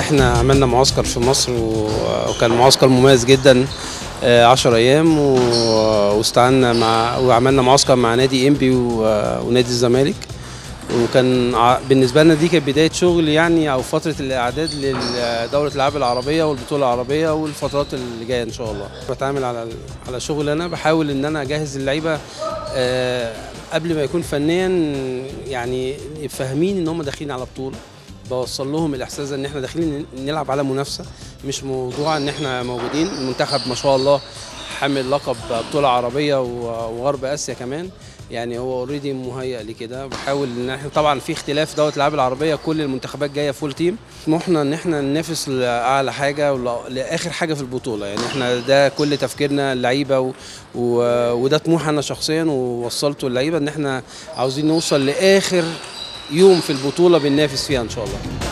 احنا عملنا معسكر في مصر و- وكان معسكر مميز جدا 10 ايام و- واستعنا مع وعملنا معسكر مع نادي انبي و- ونادي الزمالك وكان ع- بالنسبه لنا دي كانت بدايه شغل يعني او فتره الاعداد لدوره الالعاب العربيه والبطوله العربيه والفترات اللي جايه ان شاء الله بتعامل على على شغل انا بحاول ان انا اجهز اللعيبه آه، قبل ما يكون فنيا يعني فاهمين ان هم داخلين على بطوله بوصل لهم الاحساس ان احنا داخلين نلعب على منافسه مش موضوع ان احنا موجودين المنتخب ما شاء الله حامل لقب بطوله عربيه و- وغرب اسيا كمان يعني هو اوريدي مهيأ لكده بحاول ان احنا طبعا في اختلاف دوت الالعاب العربيه كل المنتخبات جايه فول تيم طموحنا ان احنا ننافس لاعلى حاجه ولا- لاخر حاجه في البطوله يعني احنا ده كل تفكيرنا اللعيبه و... و... وده طموح انا شخصيا ووصلته اللعيبه ان احنا عاوزين نوصل لاخر يوم في البطوله بننافس فيها ان شاء الله